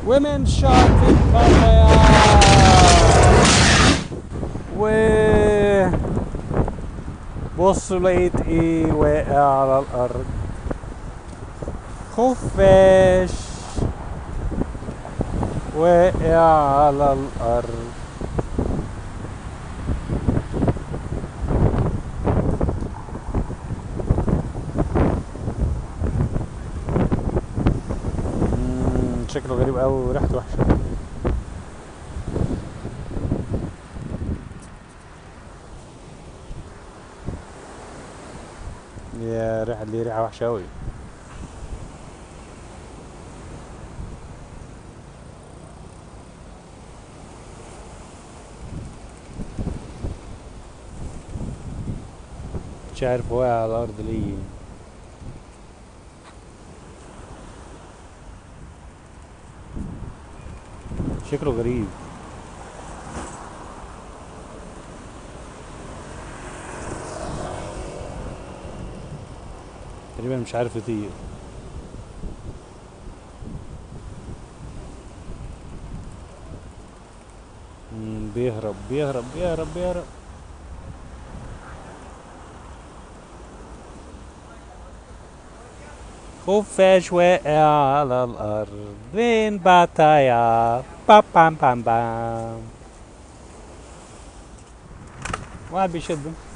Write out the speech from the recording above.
ومن شاف الفتيات و بص لقيت ايه واقع على الارض خفاش واقع على الارض مم، شكله غريب قوي وريحته وحشه يا ريحه دي ريحه وحشه قوي مش عارف واقع على الارض ليه شكله غريب تقريبا مش عارف يطير مم، بيهرب بيهرب بيهرب بيهرب خفاش واقع على الأرض بين باتايا بام بام بام بام واحد بيشده